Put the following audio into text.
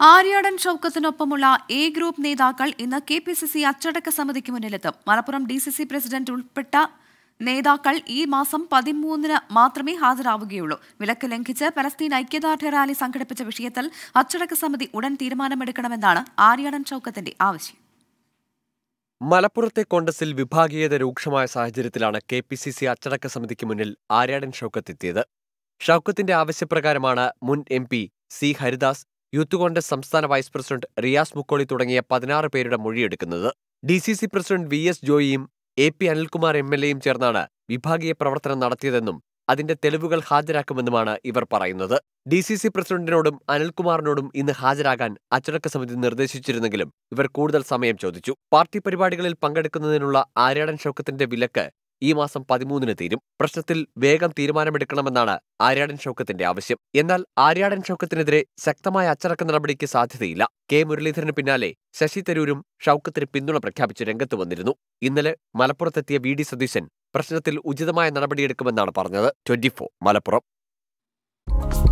Aryadan ഷൌക്കത്തിനൊപ്പമുള്ള A group നേതാക്കൾ ഇന്ന് K P C C അച്ചടക്ക സമിതിക്ക് മുന്നിലെത്തും Malappuram D C C president ഉൾപ്പെട്ട നേതാക്കൾ ഈ മാസം പതിമൂന്നിന് മാത്രമേ ഹാജരാവുകയുള്ളൂ വിലക്ക് ലംഘിച്ച് പലസ്തീൻ ഐക്യദാർഢ്യ റാലി സംഘടിപ്പിച്ച വിഷയത്തിൽ അച്ചടക്ക സമിതി ഉടൻ തീരുമാനമെടുക്കണമെന്നാണ് ആര്യാടൻ ഷൌക്കത്തിന്റെ ആവശ്യം മലപ്പുറത്തെ കോൺഗ്രസിൽ വിഭാഗീയത രൂക്ഷമായ സാഹചര്യത്തിലാണ് കെ പി സി സി അച്ചടക്ക സമിതിക്ക് മുന്നിൽ ആര്യാടൻ ഷൌക്കത്ത് എത്തിയത് ഷൌക്കത്തിന്റെ ആവശ്യപ്രകാരമാണ് മുൻ M P C Haridas youth Congress സംസ്ഥാന വൈസ് പ്രസിഡന്റ് റിയാസ് മുക്കോളി തുടങ്ങിയ പതിനാറ് പേരുടെ മൊഴിയെടുക്കുന്നത് D C C president V S ജോയിയും A P Anilkumar M L എയും ചേർന്നാണ് വിഭാഗീയ പ്രവർത്തനം നടത്തിയതെന്നും അതിന്റെ തെളിവുകൾ ഹാജരാക്കുമെന്നുമാണ് ഇവർ പറയുന്നത് ഡി സി സി പ്രസിഡന്റിനോടും അനിൽകുമാറിനോടും ഇന്ന് ഹാജരാകാൻ അച്ചടക്ക സമിതി നിർദ്ദേശിച്ചിരുന്നെങ്കിലും ഇവർ കൂടുതൽ സമയം ചോദിച്ചു പാർട്ടി പരിപാടികളിൽ പങ്കെടുക്കുന്നതിനുള്ള ആര്യാടൻ ഷൌക്കത്തിന്റെ വിലക്ക് ഈ മാസം പതിമൂന്നിന് തീരും പ്രശ്നത്തിൽ വേഗം തീരുമാനമെടുക്കണമെന്നാണ് ആര്യാടൻ ഷൌക്കത്തിന്റെ ആവശ്യം എന്നാൽ ആര്യാടൻ ഷൌക്കത്തിനെതിരെ ശക്തമായ അച്ചടക്ക നടപടിക്ക് സാധ്യതയില്ല കെ മുരളീധരന് പിന്നാലെ ശശി തരൂരും ഷൌക്കത്തിന് പിന്തുണ പ്രഖ്യാപിച്ച് രംഗത്ത് വന്നിരുന്നു ഇന്നലെ മലപ്പുറത്തെത്തിയ വി ഡി സതീശൻ പ്രശ്നത്തിൽ ഉചിതമായ നടപടിയെടുക്കുമെന്നാണ് പറഞ്ഞത് ട്വന്റി മലപ്പുറം